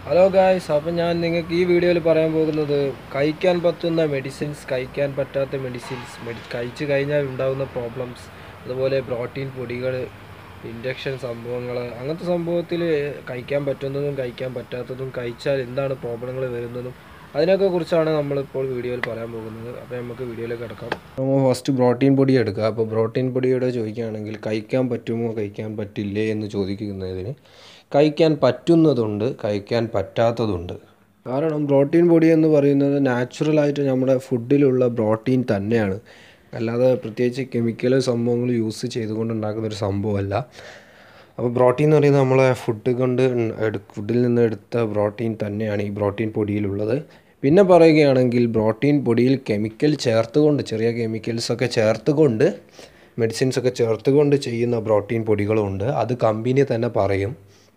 hello guys അപ്പം ഞാൻ നിങ്ങൾക്ക് ഈ വീഡിയോയിൽ പറയാൻ പോകുന്നത് കഴിക്കാൻ പറ്റുന്ന മെഡിസിൻസ് കഴിക്കാൻ പറ്റാത്ത മെഡിസിൻസ് മെഡി കഴിച്ചു കഴിഞ്ഞാൽ ഉണ്ടാകുന്ന പ്രോബ്ലംസ് അതുപോലെ പ്രോട്ടീൻ പൊടികൾ ഇൻഡക്ഷൻ സംഭവങ്ങൾ അങ്ങനത്തെ സംഭവത്തിൽ കഴിക്കാൻ പറ്റുന്നതും കഴിക്കാൻ പറ്റാത്തതും കഴിച്ചാൽ എന്താണ് പ്രോബ്ലങ്ങൾ വരുന്നതും അതിനൊക്കെ കുറിച്ചാണ് നമ്മളിപ്പോൾ വീഡിയോയിൽ പറയാൻ പോകുന്നത് അപ്പോൾ നമുക്ക് വീഡിയോയിലേക്ക് കിടക്കാം നമ്മൾ ഫസ്റ്റ് പ്രോട്ടീൻ പൊടി എടുക്കുക അപ്പോൾ പ്രോട്ടീൻ പൊടിയുടെ ചോദിക്കുകയാണെങ്കിൽ കഴിക്കാൻ പറ്റുമോ കഴിക്കാൻ പറ്റില്ലേ എന്ന് ചോദിക്കുന്നതിന് കഴിക്കാൻ പറ്റുന്നതുണ്ട് കഴിക്കാൻ പറ്റാത്തതുണ്ട് കാരണം പ്രോട്ടീൻ പൊടി എന്ന് പറയുന്നത് നാച്ചുറലായിട്ട് നമ്മുടെ ഫുഡിലുള്ള പ്രോട്ടീൻ തന്നെയാണ് അല്ലാതെ പ്രത്യേകിച്ച് കെമിക്കൽ സംഭവങ്ങൾ യൂസ് ചെയ്തുകൊണ്ട് ഉണ്ടാക്കുന്ന ഒരു സംഭവമല്ല അപ്പോൾ പ്രോട്ടീൻ എന്ന് പറയുന്നത് നമ്മളെ ഫുഡ് കൊണ്ട് എടു- ഫുഡിൽ നിന്ന് എടുത്ത പ്രോട്ടീൻ തന്നെയാണ് ഈ പ്രോട്ടീൻ പൊടിയിലുള്ളത് പിന്നെ പറയുകയാണെങ്കിൽ പ്രോട്ടീൻ പൊടിയിൽ കെമിക്കൽ ചേർത്തുകൊണ്ട് ചെറിയ കെമിക്കൽസൊക്കെ ചേർത്തുകൊണ്ട് മെഡിസിൻസ് ഒക്കെ ചേർത്തുകൊണ്ട് ചെയ്യുന്ന പ്രോട്ടീൻ പൊടികളുണ്ട് അത് കമ്പനി തന്നെ പറയും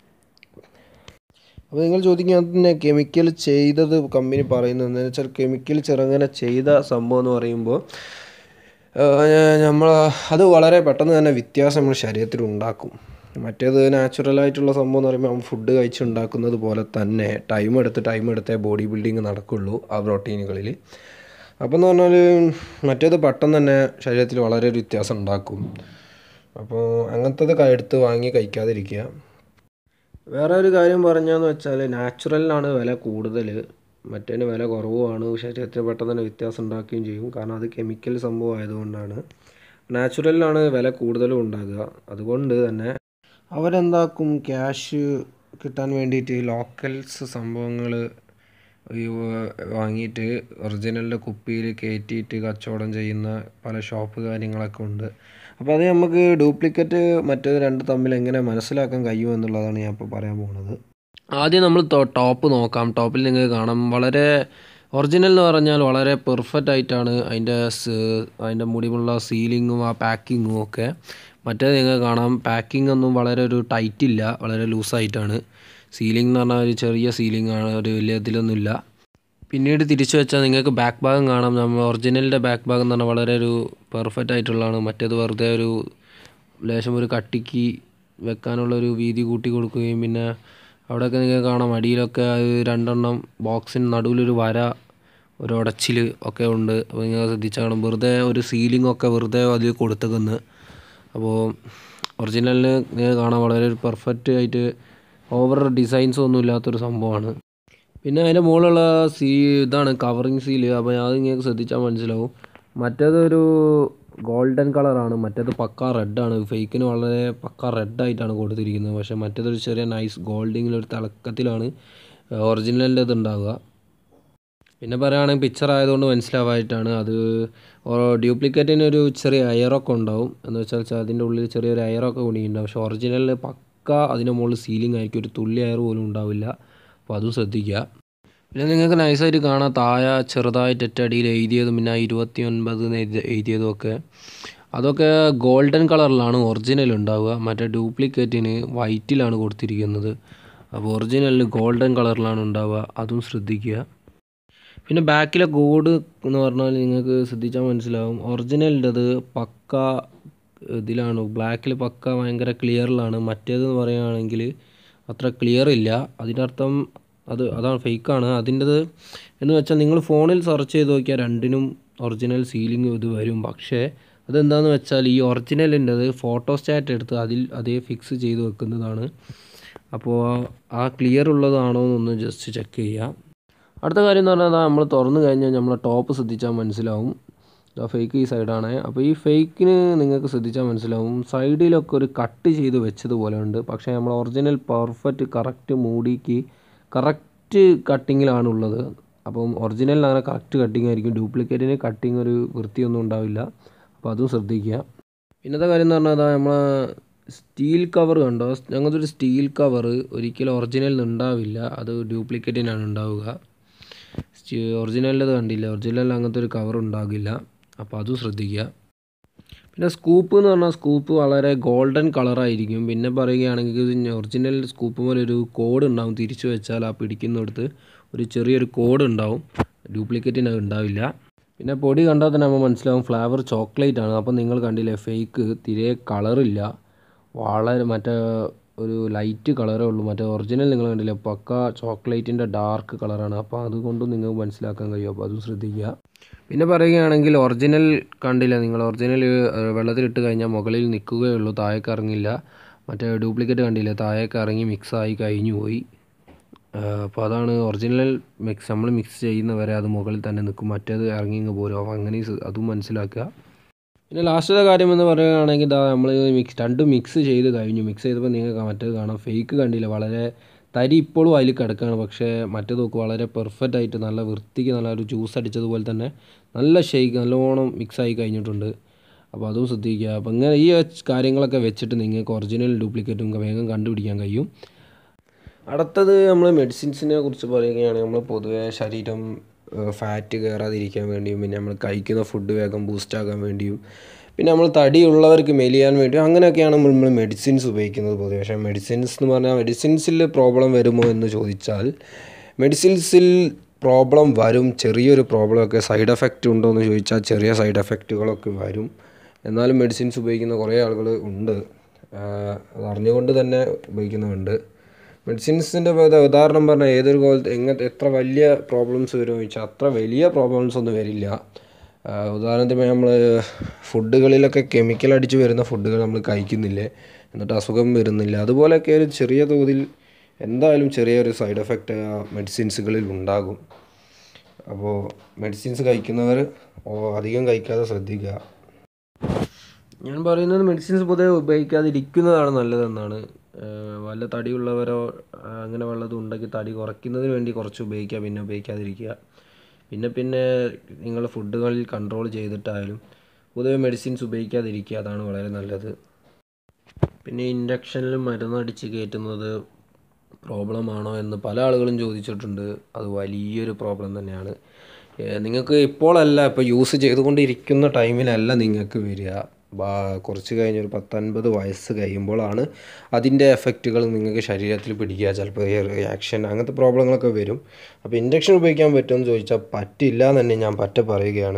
അപ്പോൾ നിങ്ങൾ ചോദിക്കുക അതിനെ കെമിക്കൽ ചെയ്തത് കമ്പനി പറയുന്നത് എന്താണെന്ന് വെച്ചാൽ കെമിക്കൽ ചെറുങ്ങനെ ചെയ്ത സംഭവം എന്ന് പറയുമ്പോൾ നമ്മൾ അത് വളരെ പെട്ടെന്ന് തന്നെ വ്യത്യാസം നമ്മുടെ ശരീരത്തിൽ ഉണ്ടാക്കും മറ്റേത് നാച്ചുറലായിട്ടുള്ള സംഭവം എന്ന് പറയുമ്പോൾ നമ്മൾ ഫുഡ് കഴിച്ചുണ്ടാക്കുന്നത് പോലെ തന്നെ ടൈം എടുത്ത് ടൈം എടുത്തേ ബോഡി ബിൽഡിങ് നടക്കുള്ളൂ ആ പ്രോട്ടീനുകളിൽ അപ്പോൾ എന്ന് പറഞ്ഞാൽ മറ്റേത് പെട്ടെന്ന് തന്നെ ശരീരത്തിൽ വളരെ ഒരു വ്യത്യാസം ഉണ്ടാക്കും അപ്പോൾ അങ്ങനത്തത് ക- എടുത്ത് വാങ്ങി കഴിക്കാതിരിക്കുക വേറെ ഒരു കാര്യം പറഞ്ഞാന്ന് വെച്ചാൽ നാച്ചുറലിനാണ് വില കൂടുതൽ മറ്റേന് വില കുറവുമാണ് ശരീരത്തിന് പെട്ടെന്ന് തന്നെ വ്യത്യാസം ഉണ്ടാക്കുകയും ചെയ്യും കാരണം അത് കെമിക്കൽ സംഭവം ആയതുകൊണ്ടാണ് നാച്ചുറലിനാണ് വില കൂടുതലും ഉണ്ടാകുക അതുകൊണ്ട് തന്നെ അവരെന്താക്കും ക്യാഷ് കിട്ടാൻ വേണ്ടിയിട്ട് ലോക്കൽസ് സംഭവങ്ങൾ വാങ്ങിയിട്ട് ഒറിജിനലിൻ്റെ കുപ്പിയിൽ കയറ്റിയിട്ട് കച്ചവടം ചെയ്യുന്ന പല ഷോപ്പ് കാര്യങ്ങളൊക്കെ ഉണ്ട് അപ്പോൾ അത് നമുക്ക് ഡ്യൂപ്ലിക്കേറ്റ് മറ്റേത് രണ്ട് തമ്മിൽ എങ്ങനെ മനസ്സിലാക്കാൻ കഴിയുമെന്നുള്ളതാണ് ഞാൻ ഇപ്പോൾ പറയാൻ പോകുന്നത് ആദ്യം നമ്മൾ ടോപ്പ് നോക്കാം ടോപ്പിൽ നിങ്ങൾക്ക് കാണാം വളരെ ഒറിജിനൽ എന്ന് പറഞ്ഞാൽ വളരെ പെർഫെക്റ്റ് ആയിട്ടാണ് അതിൻ്റെ അതിൻ്റെ മുടിമുള്ള സീലിങ്ങും ആ പാക്കിങ്ങും ഒക്കെ മറ്റേത് നിങ്ങൾക്ക് കാണാം പാക്കിംഗ് ഒന്നും വളരെ ഒരു ടൈറ്റ് ഇല്ല വളരെ ലൂസായിട്ടാണ് സീലിംഗ് എന്ന് പറഞ്ഞാൽ ഒരു ചെറിയ സീലിംഗ് ആണ് ഒരു വലിയ ഇതിലൊന്നുമില്ല പിന്നീട് തിരിച്ചു വെച്ചാൽ നിങ്ങൾക്ക് ബാക്ക് ഭാഗം കാണാം നമ്മൾ ഒറിജിനലിൻ്റെ ബാക്ക് ഭാഗം എന്ന് പറഞ്ഞാൽ വളരെ ഒരു പെർഫെക്റ്റ് ആയിട്ടുള്ളതാണ് മറ്റേത് വെറുതെ ഒരു ലേശം ഒരു കട്ടിക്ക് വെക്കാനുള്ള ഒരു വീതി കൂട്ടി കൊടുക്കുകയും പിന്നെ അവിടെയൊക്കെ നിങ്ങൾക്ക് കാണാം അടിയിലൊക്കെ അത് രണ്ടെണ്ണം ബോക്സിന് നടുവിലൊരു വര ഒരു ഉടച്ചിൽ ഒക്കെ ഉണ്ട് അപ്പോൾ നിങ്ങൾ ശ്രദ്ധിച്ചാൽ കാണും വെറുതെ ഒരു സീലിംഗ് ഒക്കെ വെറുതെ അതിൽ കൊടുത്തേക്കുന്നു അപ്പോൾ ഒറിജിനലിന് നിങ്ങൾക്ക് കാണാം വളരെ ഒരു പെർഫെക്റ്റ് ആയിട്ട് ഓവർ ഡിസൈൻസ് ഒന്നും ഇല്ലാത്തൊരു സംഭവമാണ് പിന്നെ അതിൻ്റെ മുകളിലുള്ള സീ ഇതാണ് കവറിങ് സീല് അപ്പോൾ അത് നിങ്ങൾക്ക് ശ്രദ്ധിച്ചാൽ മനസ്സിലാവും മറ്റേതൊരു ഗോൾഡൻ കളറാണ് മറ്റേത് പക്ക റെഡാണ് ഫേക്കിന് വളരെ പക്ക റെഡായിട്ടാണ് കൊടുത്തിരിക്കുന്നത് പക്ഷേ മറ്റേതൊരു ചെറിയ നൈസ് ഗോൾഡിങ്ങിലൊരു തിളക്കത്തിലാണ് ഒറിജിനലിൻ്റെ ഇത് ഉണ്ടാവുക പിന്നെ പറയുകയാണെങ്കിൽ പിക്ചർ ആയതുകൊണ്ട് മനസ്സിലാവായിട്ടാണ് അത് ഡ്യൂപ്ലിക്കേറ്റിന് ഒരു ചെറിയ എയറൊക്കെ ഉണ്ടാവും എന്ന് വെച്ചാൽ അതിൻ്റെ ഉള്ളിൽ ചെറിയൊരു എയറൊക്കെ കുടിയുണ്ടാവും പക്ഷേ ഒറിജിനലിൽ പക്ക അതിൻ്റെ മുകളിൽ സീലിംഗ് ആയിരിക്കും ഒരു തുള്ളി എയർ പോലും ഉണ്ടാവില്ല അപ്പോൾ അതും ശ്രദ്ധിക്കുക പിന്നെ നിങ്ങൾക്ക് നൈസായിട്ട് കാണാം താഴെ ചെറുതായിട്ട് ഒറ്റയടിയിൽ എഴുതിയതും പിന്നെ ഇരുപത്തി ഒൻപത് എന്ന് എഴുതി- എഴുതിയതും ഒക്കെ അതൊക്കെ ഗോൾഡൻ കളറിലാണ് ഒറിജിനൽ ഉണ്ടാവുക മറ്റേ ഡ്യൂപ്ലിക്കേറ്റിന് വൈറ്റിലാണ് കൊടുത്തിരിക്കുന്നത് അപ്പോൾ ഒറിജിനലിന് ഗോൾഡൻ കളറിലാണ് ഉണ്ടാവുക അതും ശ്രദ്ധിക്കുക പിന്നെ ബാക്കിലെ കോഡ് എന്ന് പറഞ്ഞാൽ നിങ്ങൾക്ക് ശ്രദ്ധിച്ചാൽ മനസ്സിലാവും ഒറിജിനലിൻ്റെത് പക്ക ഇതിലാണ് ബ്ലാക്കിൽ പക്ക ഭയങ്കര ക്ലിയറിലാണ് മറ്റേതെന്ന് പറയുകയാണെങ്കിൽ അത്ര ക്ലിയർ ഇല്ല അതിൻ്റെ അർത്ഥം അത് അതാണ് ഫേക്കാണ് അതിൻ്റെത് എന്ന് വെച്ചാൽ നിങ്ങൾ ഫോണിൽ സെർച്ച് ചെയ്ത് നോക്കിയാൽ രണ്ടിനും ഒറിജിനൽ സീലിംഗ് ഇത് വരും പക്ഷേ അതെന്താണെന്ന് വെച്ചാൽ ഈ ഒറിജിനലിൻ്റെത് ഫോട്ടോസ്റ്റാറ്റ് എടുത്ത് അതിൽ അതേ ഫിക്സ് ചെയ്ത് വെക്കുന്നതാണ് അപ്പോൾ ആ ക്ലിയർ ഉള്ളതാണോ എന്നൊന്ന് ജസ്റ്റ് ചെക്ക് ചെയ്യുക അടുത്ത കാര്യം എന്ന് പറഞ്ഞാൽ നമ്മൾ തുറന്നു കഴിഞ്ഞാൽ നമ്മളെ ടോപ്പ് ശ്രദ്ധിച്ചാൽ മനസ്സിലാവും ഫേക്ക് ഈ സൈഡാണ് അപ്പോൾ ഈ ഫേക്കിന് നിങ്ങൾക്ക് ശ്രദ്ധിച്ചാൽ മനസ്സിലാവും സൈഡിലൊക്കെ ഒരു കട്ട് ചെയ്ത് വെച്ചതുപോലെ ഉണ്ട് പക്ഷേ നമ്മൾ ഒറിജിനൽ പെർഫെക്റ്റ് കറക്റ്റ് മൂടിക്ക് കറക്റ്റ് കട്ടിങ്ങിലാണ് ഉള്ളത് അപ്പം ഒറിജിനലിന് അങ്ങനെ കറക്റ്റ് കട്ടിങ് ആയിരിക്കും ഡ്യൂപ്ലിക്കേറ്റിന് കട്ടിങ് ഒരു വൃത്തിയൊന്നും ഉണ്ടാവില്ല അപ്പോൾ അതും ശ്രദ്ധിക്കുക പിന്നത്തെ കാര്യം എന്ന് പറഞ്ഞാൽ നമ്മളെ സ്റ്റീൽ കവർ കണ്ടോ ഞങ്ങളുടെ ഒരു സ്റ്റീൽ കവർ ഒരിക്കലും ഒറിജിനലിന് ഉണ്ടാവില്ല അത് ഡ്യൂപ്ലിക്കേറ്റിനാണ് ഉണ്ടാവുക ഒറിജിനലിൻ്റെ കണ്ടില്ല ഒറിജിനലിൽ അങ്ങനത്തെ ഒരു കവർ ഉണ്ടാകില്ല അപ്പോൾ അതും ശ്രദ്ധിക്കുക പിന്നെ സ്കൂപ്പ് എന്ന് പറഞ്ഞാൽ സ്കൂപ്പ് വളരെ ഗോൾഡൻ കളറായിരിക്കും പിന്നെ പറയുകയാണെങ്കിൽ ഒറിജിനൽ സ്കൂപ്പ് പോലെ ഒരു കോഡ് ഉണ്ടാവും തിരിച്ചു വെച്ചാൽ ആ പിടിക്കുന്നിടത്ത് ഒരു ചെറിയൊരു കോഡ് ഉണ്ടാവും ഡ്യൂപ്ലിക്കേറ്റിന് അത് ഉണ്ടാവില്ല പിന്നെ പൊടി കണ്ടാൽ തന്നെ നമ്മൾ മനസ്സിലാവും ഫ്ലേവർ ചോക്ലേറ്റ് ആണ് അപ്പോൾ നിങ്ങൾ കണ്ടില്ലേ ഫേക്ക് തീരെ കളറില്ല വളരെ മറ്റേ ഒരു ലൈറ്റ് കളറേ ഉള്ളൂ മറ്റേ ഒറിജിനൽ നിങ്ങൾ കണ്ടില്ലേ പക്ക ചോക്ലേറ്റിൻ്റെ ഡാർക്ക് കളറാണ് അപ്പോൾ അതുകൊണ്ടും നിങ്ങൾക്ക് മനസ്സിലാക്കാൻ കഴിയും അപ്പോൾ അതും ശ്രദ്ധിക്കുക പിന്നെ പറയുകയാണെങ്കിൽ ഒറിജിനൽ കണ്ടില്ല നിങ്ങൾ ഒറിജിനൽ വെള്ളത്തിലിട്ട് കഴിഞ്ഞാൽ മുകളിൽ നിൽക്കുകയുള്ളൂ താഴേക്ക് ഇറങ്ങില്ല മറ്റേ ഡ്യൂപ്ലിക്കേറ്റ് കണ്ടില്ല താഴേക്ക് ഇറങ്ങി മിക്സായി കഴിഞ്ഞു പോയി അപ്പോൾ അതാണ് ഒറിജിനൽ മിക്സ് നമ്മൾ മിക്സ് ചെയ്യുന്നവരെ അത് മുകളിൽ തന്നെ നിൽക്കും മറ്റേത് ഇറങ്ങി ഇങ്ങ് പോരും അപ്പോൾ അങ്ങനെ ഇത് അതും മനസ്സിലാക്കുക പിന്നെ ലാസ്റ്റത്തെ കാര്യം എന്ന് പറയുകയാണെങ്കിൽ ഇതാ നമ്മൾ മിക്സ് രണ്ടും മിക്സ് ചെയ്ത് കഴിഞ്ഞു മിക്സ് ചെയ്തപ്പോൾ നിങ്ങൾക്ക് മറ്റേത് കാണാം ഫേക്ക് കണ്ടില്ല വളരെ തരി ഇപ്പോഴും അതിൽ കിടക്കുകയാണ് പക്ഷേ മറ്റേത് നോക്ക് വളരെ പെർഫെക്റ്റ് ആയിട്ട് നല്ല വൃത്തിക്ക് നല്ല ഒരു ജ്യൂസ് അടിച്ചതുപോലെ തന്നെ നല്ല ഷെയ്ക്ക് നല്ലോണം മിക്സ് ആയി കഴിഞ്ഞിട്ടുണ്ട് അപ്പോൾ അതും ശ്രദ്ധിക്കുക അപ്പോൾ ഇങ്ങനെ ഈ കാര്യങ്ങളൊക്കെ വെച്ചിട്ട് നിങ്ങൾക്ക് ഒറിജിനൽ ഡ്യൂപ്ലിക്കേറ്റും വേഗം കണ്ടുപിടിക്കാൻ കഴിയും അടുത്തത് നമ്മൾ മെഡിസിൻസിനെ കുറിച്ച് പറയുകയാണെങ്കിൽ നമ്മൾ പൊതുവേ ശരീരം ഫാറ്റ് കയറാതിരിക്കാൻ വേണ്ടിയും പിന്നെ നമ്മൾ കഴിക്കുന്ന ഫുഡ് വേഗം ബൂസ്റ്റ് ആക്കാൻ വേണ്ടിയും പിന്നെ നമ്മൾ തടിയുള്ളവർക്ക് മെലിയാൻ വേണ്ടി അങ്ങനെയൊക്കെയാണ് നമ്മൾ മെഡിസിൻസ് ഉപയോഗിക്കുന്നത് പൊതുവെ പക്ഷേ മെഡിസിൻസ് എന്ന് പറഞ്ഞാൽ മെഡിസിൻസിൽ പ്രോബ്ലം വരുമോ എന്ന് ചോദിച്ചാൽ മെഡിസിൻസിൽ പ്രോബ്ലം വരും ചെറിയൊരു പ്രോബ്ലമൊക്കെ സൈഡ് എഫക്റ്റ് ഉണ്ടോ എന്ന് ചോദിച്ചാൽ ചെറിയ സൈഡ് എഫക്റ്റുകളൊക്കെ വരും എന്നാലും മെഡിസിൻസ് ഉപയോഗിക്കുന്ന കുറേ ആളുകൾ ഉണ്ട് അത് അറിഞ്ഞുകൊണ്ട് തന്നെ ഉപയോഗിക്കുന്നുണ്ട് മെഡിസിൻസിൻ്റെ ഉദാഹരണം പറഞ്ഞാൽ ഏതൊരു കോലത്ത് എങ്ങനത്തെ എത്ര വലിയ പ്രോബ്ലംസ് വരുമോ ചോദിച്ചാൽ അത്ര വലിയ പ്രോബ്ലംസ് ഒന്നും വരില്ല ഉദാഹരണത്തിന് നമ്മൾ ഫുഡുകളിലൊക്കെ കെമിക്കൽ അടിച്ച് വരുന്ന ഫുഡുകൾ നമ്മൾ കഴിക്കുന്നില്ലേ എന്നിട്ട് അസുഖം വരുന്നില്ല അതുപോലെയൊക്കെ ഒരു ചെറിയ തോതിൽ എന്തായാലും ചെറിയൊരു സൈഡ് എഫക്റ്റ് ആ മെഡിസിൻസുകളിൽ ഉണ്ടാകും അപ്പോൾ മെഡിസിൻസ് കഴിക്കുന്നവർ അധികം കഴിക്കാതെ ശ്രദ്ധിക്കുക ഞാൻ പറയുന്നത് മെഡിസിൻസ് പൊതുവെ ഉപയോഗിക്കാതിരിക്കുന്നതാണ് നല്ലതെന്നാണ് വല്ല തടിയുള്ളവരോ അങ്ങനെ വല്ലതും ഉണ്ടെങ്കിൽ തടി കുറയ്ക്കുന്നതിന് വേണ്ടി കുറച്ച് ഉപയോഗിക്കുക പിന്നെ ഉപയോഗിക്കാതിരിക്കുക പിന്നെ പിന്നെ നിങ്ങൾ ഫുഡുകളിൽ കൺട്രോൾ ചെയ്തിട്ടായാലും പൊതുവെ മെഡിസിൻസ് ഉപയോഗിക്കാതിരിക്കുക അതാണ് വളരെ നല്ലത് പിന്നെ ഇൻഡക്ഷനിൽ മരുന്നടിച്ച് കയറ്റുന്നത് പ്രോബ്ലം ആണോ എന്ന് പല ആളുകളും ചോദിച്ചിട്ടുണ്ട് അത് വലിയൊരു പ്രോബ്ലം തന്നെയാണ് നിങ്ങൾക്ക് ഇപ്പോഴല്ല ഇപ്പോൾ യൂസ് ചെയ്തുകൊണ്ടിരിക്കുന്ന ടൈമിലല്ല നിങ്ങൾക്ക് വരിക കുറച്ച് കഴിഞ്ഞ് ഒരു പത്തൊൻപത് വയസ്സ് കഴിയുമ്പോഴാണ് അതിൻ്റെ എഫക്റ്റുകൾ നിങ്ങൾക്ക് ശരീരത്തിൽ പിടിക്കുക ചിലപ്പോൾ റിയാക്ഷൻ അങ്ങനത്തെ പ്രോബ്ലങ്ങളൊക്കെ വരും അപ്പോൾ ഇൻഡക്ഷൻ ഉപയോഗിക്കാൻ പറ്റുമെന്ന് ചോദിച്ചാൽ പറ്റില്ല എന്ന് തന്നെ ഞാൻ പറ്റ പറയുകയാണ്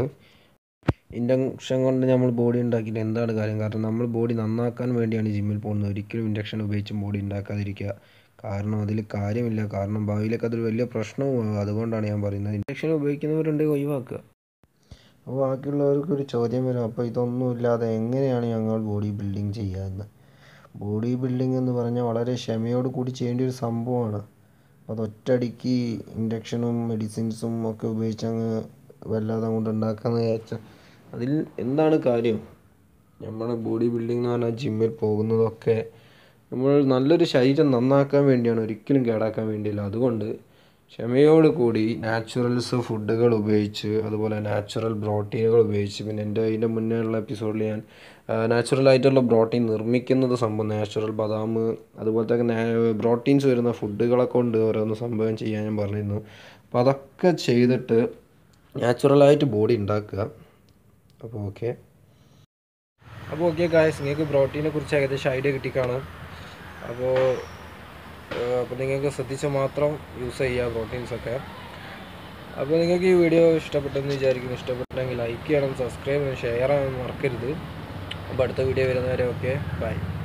ഇൻഡക്ഷൻ കൊണ്ട് നമ്മൾ ബോഡി ഉണ്ടാക്കിയിട്ട് എന്താണ് കാര്യം കാരണം നമ്മൾ ബോഡി നന്നാക്കാൻ വേണ്ടിയാണ് ജിമ്മിൽ പോകുന്നത് ഒരിക്കലും ഇൻഡക്ഷൻ ഉപയോഗിച്ച് ബോഡി ഉണ്ടാക്കാതിരിക്കുക കാരണം അതിൽ കാര്യമില്ല കാരണം ഭാവിയിലേക്ക് അതൊരു വലിയ പ്രശ്നവും അതുകൊണ്ടാണ് ഞാൻ പറയുന്നത് ഇൻഡക്ഷൻ ഉപയോഗിക്കുന്നവരുണ്ടെങ്കിൽ ഒഴിവാക്കുക അപ്പോൾ ബാക്കിയുള്ളവർക്ക് ഒരു ചോദ്യം വരും അപ്പോൾ ഇതൊന്നും ഇല്ലാതെ എങ്ങനെയാണ് ഞങ്ങൾ ബോഡി ബിൽഡിങ് ചെയ്യുക എന്ന് ബോഡി ബിൽഡിംഗ് എന്ന് പറഞ്ഞാൽ വളരെ ക്ഷമയോട് കൂടി ചെയ്യേണ്ട ഒരു സംഭവമാണ് അത് ഒറ്റയടിക്ക് ഇൻഡക്ഷനും മെഡിസിൻസും ഒക്കെ ഉപയോഗിച്ച് അങ്ങ് വല്ലാതെ അങ്ങോട്ട് ഉണ്ടാക്കാമെന്ന് വിചാരിച്ചാൽ അതിൽ എന്താണ് കാര്യം നമ്മൾ ബോഡി ബിൽഡിംഗ് എന്ന് പറഞ്ഞാൽ ജിമ്മിൽ പോകുന്നതൊക്കെ നമ്മൾ നല്ലൊരു ശരീരം നന്നാക്കാൻ വേണ്ടിയാണ് ഒരിക്കലും കേടാക്കാൻ വേണ്ടിയില്ല അതുകൊണ്ട് ക്ഷമയോട് കൂടി നാച്ചുറൽസ് ഫുഡുകൾ ഉപയോഗിച്ച് അതുപോലെ നാച്ചുറൽ പ്രോട്ടീനുകൾ ഉപയോഗിച്ച് പിന്നെ എൻ്റെ അതിൻ്റെ മുന്നേ ഉള്ള എപ്പിസോഡിൽ ഞാൻ നാച്ചുറൽ ആയിട്ടുള്ള പ്രോട്ടീൻ നിർമ്മിക്കുന്നത് സംഭവം നാച്ചുറൽ ബദാം അതുപോലത്തെ പ്രോട്ടീൻസ് വരുന്ന ഫുഡുകളെ കൊണ്ട് ഓരോന്ന് സംഭവം ചെയ്യാൻ ഞാൻ പറഞ്ഞിരുന്നു അപ്പോൾ അതൊക്കെ ചെയ്തിട്ട് നാച്ചുറലായിട്ട് ബോഡി ഉണ്ടാക്കുക അപ്പോൾ ഓക്കെ അപ്പോൾ ഓക്കെ ഗായ്സ് നിങ്ങൾക്ക് പ്രോട്ടീനെ കുറിച്ച് ഏകദേശം ഐഡിയ കിട്ടിക്കാണും അപ്പോൾ അപ്പോൾ നിങ്ങൾക്ക് ശ്രദ്ധിച്ച് മാത്രം യൂസ് ചെയ്യുക പ്രോട്ടീൻസൊക്കെ അപ്പോൾ നിങ്ങൾക്ക് ഈ വീഡിയോ ഇഷ്ടപ്പെട്ടെന്ന് വിചാരിക്കുന്നു ഇഷ്ടപ്പെട്ടെങ്കിൽ ലൈക്ക് ചെയ്യണം സബ്സ്ക്രൈബ് ചെയ്യണം ഷെയർ ചെയ്യാൻ മറക്കരുത് അപ്പോൾ അടുത്ത വീഡിയോ വരുന്നവരെ ഓക്കെ ബൈ